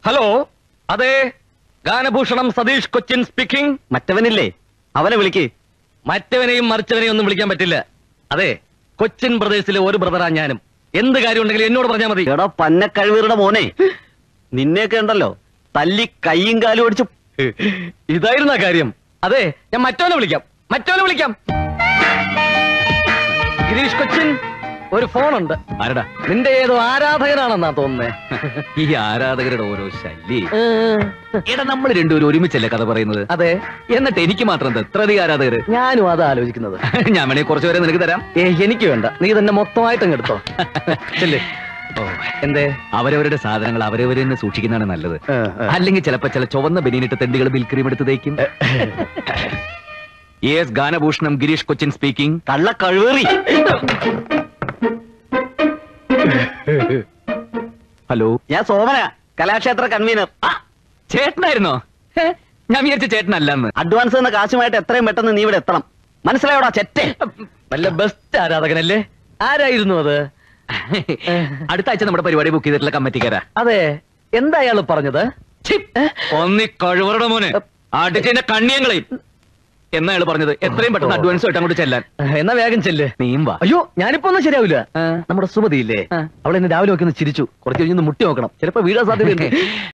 Hello അതെ ഗാനഭൂഷണം Satheesh Cochin speaking മറ്റവനില്ലേ അവനെ വിളിക്ക് മറ്റവനെയും മറിച്ചവനെയും ഒന്നും വിളിക്കാൻ പറ്റില്ല അതെ കൊച്ചിൻ പ്രദേശത്തിലെ ഒരു ബ്രദറാ ഞാനും എന്ത് കാര്യം ഉണ്ടെങ്കിലും എന്നോട് പറഞ്ഞാൽ മതി എടാ പന്നക്കഴിവീറുടെ മോനെ നിന്നെയൊക്കെ ഉണ്ടല്ലോ തല്ലി കൈയും കാലും ഓടിച്ച് ഇതായിരുന്ന കാര്യം അതെ ഞാൻ മറ്റവനെ വിളിക്കാം മറ്റവനെ വിളിക്കാം ഗിരീഷ് കൊച്ചിൻ ഒരു ഫോണുണ്ട് ആരടാ നിന്റെ ഏതോ ആരാധകനാണെന്നാ തോന്നുന്നേ ഈ ആരാധകരുടെ ഓരോ ശല്യം എടാ നമ്മൾ രണ്ടുപേരും ഒരുമിച്ചല്ലേ കഥ പറയുന്നത് അതെ എന്നിട്ട് എനിക്ക് മാത്രം എന്താ ഇത്ര അധികം ആരാധകര് ഞാനും അത് ആലോചിക്കുന്നത് ഞാൻ വേണേ കുറച്ചു പേരെ നിനക്ക് തരാം ഏ എനിക്ക് വേണ്ട നീ തന്നെ മൊത്തമായിട്ട് അങ്ങ് എടുത്തോ ചെല്ലേ ഓ, എന്തേ അവരവരുടെ സാധനങ്ങൾ അവരവരെ തന്നെ സൂക്ഷിക്കുന്നതാണ് നല്ലത് ആ, ആ. അല്ലെങ്കിൽ ചിലപ്പോ ചില ചുവന്ന ബനിയനിട്ട് തെണ്ടികൾ ബിൽ ക്രീം എടുത്ത് തേക്കും യെസ് ഗാനഭൂഷണം ഗിരീഷ് കൊച്ചിൻ സ്പീക്കിംഗ് കള്ള കഴിവേറി ഹലോ ഞാൻ സോമന കലാക്ഷേത്ര കൺവീനർ ചേട്ടനായിരുന്നോ ഹേ, ഞാൻ വിചാരിച്ച ചേട്ടനല്ലെന്ന് അഡ്വാൻസ് എന്ന കാശുമായിട്ട് എത്രയും പെട്ടെന്ന് നീ ഇവിടെ എത്തണം മനസ്സിലായോടാ ചെറ്റേ നല്ല ബെസ്റ്റ് ആരാധകനല്ലേ ആരായിരുന്നു അത് അടുത്ത ആഴ്ച നമ്മുടെ പരിപാടി ബുക്ക് ചെയ്തിട്ടുള്ള കമ്മിറ്റിക്കാരാ അതെ എന്താ അയാള് പറഞ്ഞത് ഒന്നി കഴിവറുടെ മോനെ അടിച്ചതിന്റെ കണ്ണിയങ്ങളെയും എന്നാ അയാൾ പറഞ്ഞത് എത്രയും പെട്ടെന്ന് അഡ്വാൻസ് ആയിട്ട് അങ്ങോട്ട് ചെല്ലാൻ എന്നാ വേഗം ചെല്ല് നീയും വാ അയ്യോ ഞാനിപ്പോ ഒന്നും ശരിയാവില്ല ആ. നമ്മുടെ സുമതി ഇല്ലേ ആ. അവൾ ഇന്ന് രാവിലെ ഒക്കെ ഒന്ന് ചിരിച്ചു കുറച്ച് കഴിഞ്ഞ് ഒന്ന് മുട്ടി നോക്കണം ചിലപ്പോ വീഴാൻ സാധ്യതയുണ്ട്